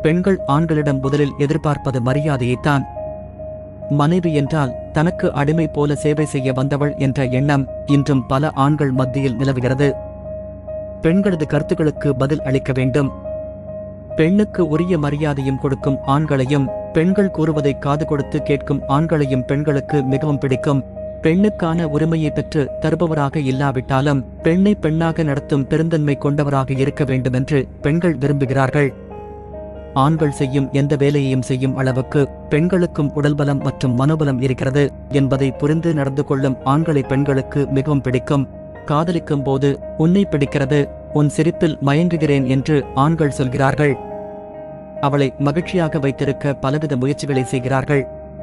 பெண்கள் ஆண்களிடம் முதலில் எதிர்பார்ப்பது மரியாதையைத்தான் மனைவி என்றால் தனக்கு அடிமை போல சேவை செய்ய வந்தவள் என்ற எண்ணம் இன்றும் பல ஆண்கள் மத்தியில் நிலவுகிறது பெண்களது கருத்துக்களுக்கு பதில் அளிக்க வேண்டும் பெண்ணுக்கு உரிய மரியாதையும் கொடுக்கும் ஆண்களையும் பெண்கள் கூறுவதை காது கொடுத்து கேட்கும் ஆண்களையும் பெண்களுக்கு மிகவும் பிடிக்கும் பெண்ணுக்கான உரிமையை பெற்று தருபவராக இல்லாவிட்டாலும் பெண்ணை பெண்ணாக நடத்தும் பெருந்தன்மை கொண்டவராக இருக்க வேண்டுமென்று பெண்கள் விரும்புகிறார்கள் ஆண்கள் செய்யும் எந்த வேலையையும் செய்யும் அளவுக்கு பெண்களுக்கும் உடல்பலம் மற்றும் மனோபலம் இருக்கிறது என்பதை புரிந்து நடந்து கொள்ளும் ஆண்களை பெண்களுக்கு மிகவும் பிடிக்கும் காதலிக்கும் போது உன்னை பிடிக்கிறது உன் சிரிப்பில் மயங்குகிறேன் என்று ஆண்கள் சொல்கிறார்கள் அவளை மகிழ்ச்சியாக வைத்திருக்க பலவித முயற்சிகளை செய்கிறார்கள்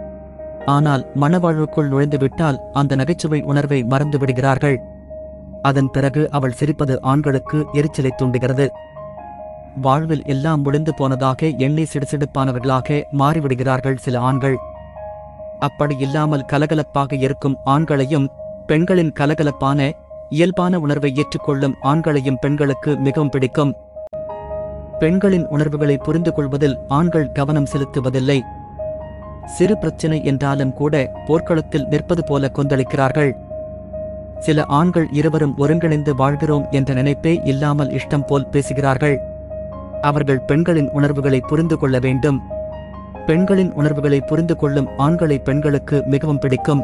ஆனால் மணவாழ்வுக்குள் நுழைந்துவிட்டால் அந்த நகைச்சுவை உணர்வை மறந்து விடுகிறார்கள் அதன் பிறகு அவள் சிரிப்பது ஆண்களுக்கு எரிச்சலை தூண்டுகிறது வாழ்வில் எல்லாம் முடிந்து போனதாக எண்ணி சிடுசிடுப்பானவர்களாக மாறிவிடுகிறார்கள் சில ஆண்கள் அப்படி இல்லாமல் கலகலப்பாக இருக்கும் ஆண்களையும் பெண்களின் கலகலப்பான இயல்பான உணர்வை ஏற்றுக்கொள்ளும் ஆண்களையும் பெண்களுக்கு மிகவும் பிடிக்கும் பெண்களின் உணர்வுகளை புரிந்து கொள்வதில் ஆண்கள் கவனம் செலுத்துவதில்லை சிறு பிரச்சனை என்றாலும் கூட போர்க்களத்தில் நிற்பது போல கொந்தளிக்கிறார்கள் சில ஆண்கள் இருவரும் ஒருங்கிணைந்து வாழ்கிறோம் என்ற நினைப்பே இல்லாமல் இஷ்டம் போல் பேசுகிறார்கள் அவர்கள் பெண்களின் உணர்வுகளை புரிந்து கொள்ள வேண்டும் பெண்களின் உணர்வுகளை புரிந்து கொள்ளும் ஆண்களை பெண்களுக்கு மிகவும் பிடிக்கும்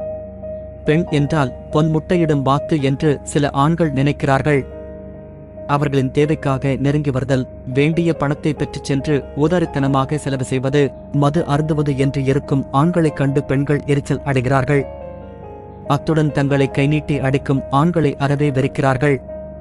பெண் என்றால் பொன் முட்டையிடும் வாத்து என்று சில ஆண்கள் நினைக்கிறார்கள் அவர்களின் தேவைக்காக நெருங்கி வருதல் வேண்டிய பணத்தை பெற்றுச் சென்று ஊதாரித்தனமாக செலவு செய்வது மது அருந்துவது என்று இருக்கும் ஆண்களைக் கண்டு பெண்கள் எரிச்சல் அடைகிறார்கள் அத்துடன் தங்களை கைநீட்டி அடிக்கும் ஆண்களை அறவே வெறுக்கிறார்கள்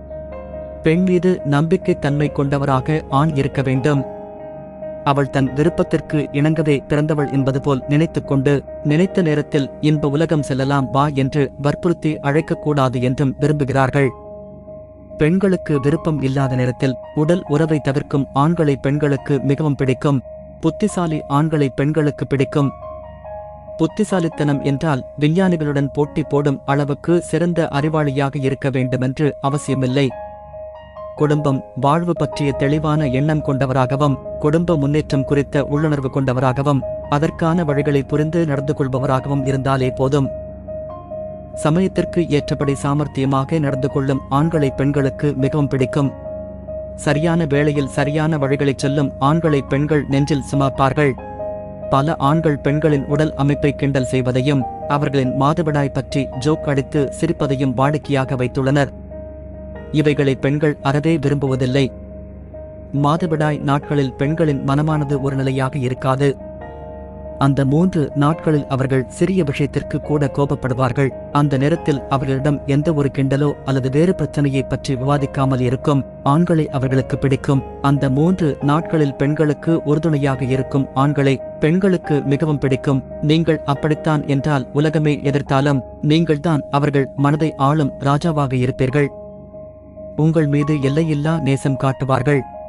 பெண் மீது நம்பிக்கை தன்மை கொண்டவராக ஆண் இருக்க வேண்டும் அவள் தன் விருப்பத்திற்கு இணங்கவே பிறந்தவள் என்பது போல் நினைத்துக் கொண்டு நினைத்த நேரத்தில் இன்ப உலகம் செல்லலாம் வா என்று வற்புறுத்தி அழைக்கக்கூடாது என்றும் விரும்புகிறார்கள் பெண்களுக்கு விருப்பம் இல்லாத நேரத்தில் உடல் உறவை தவிர்க்கும் ஆண்களை பெண்களுக்கு மிகவும் பிடிக்கும் புத்திசாலி ஆண்களை பெண்களுக்கு பிடிக்கும் புத்திசாலித்தனம் என்றால் விஞ்ஞானிகளுடன் போட்டி போடும் அளவுக்கு சிறந்த அறிவாளியாக இருக்க வேண்டுமென்று அவசியமில்லை குடும்பம் வாழ்வு பற்றிய தெளிவான எண்ணம் கொண்டவராகவும் குடும்ப முன்னேற்றம் குறித்த உள்ளுணர்வு கொண்டவராகவும் அதற்கான வழிகளை புரிந்து நடந்து கொள்பவராகவும் இருந்தாலே போதும் சமயத்திற்கு ஏற்றபடி சாமர்த்தியமாக நடந்து கொள்ளும் ஆண்களை பெண்களுக்கு மிகவும் பிடிக்கும் சரியான வேளையில் சரியான வழிகளைச் சொல்லும் ஆண்களை பெண்கள் நெஞ்சில் சுமப்பார்கள் பல ஆண்கள் பெண்களின் உடல் அமைப்பை கிண்டல் செய்வதையும் அவர்களின் மாதவிடாய் பற்றி ஜோக் அடித்து சிரிப்பதையும் வாடிக்கையாக வைத்துள்ளனர் இவைகளை பெண்கள் அறவே விரும்புவதில்லை மாதவிடாய் நாட்களில் பெண்களின் மனமானது ஒரு நிலையாக இருக்காது அந்த மூன்று நாட்களில் அவர்கள் சிறிய விஷயத்திற்கு கூட கோபப்படுவார்கள் அந்த நேரத்தில் அவர்களிடம் எந்த ஒரு கிண்டலோ அல்லது வேறு பிரச்சனையை பற்றி விவாதிக்காமல் இருக்கும் ஆண்களை அவர்களுக்கு பிடிக்கும் அந்த மூன்று நாட்களில் பெண்களுக்கு உறுதுணையாக இருக்கும் ஆண்களை பெண்களுக்கு மிகவும் பிடிக்கும் நீங்கள் அப்படித்தான் என்றால் உலகமே எதிர்த்தாலும் நீங்கள்தான் அவர்கள் மனதை ஆளும் ராஜாவாக இருப்பீர்கள் உங்கள் மீது எல்லையில்லா நேசம் காட்டுவார்கள்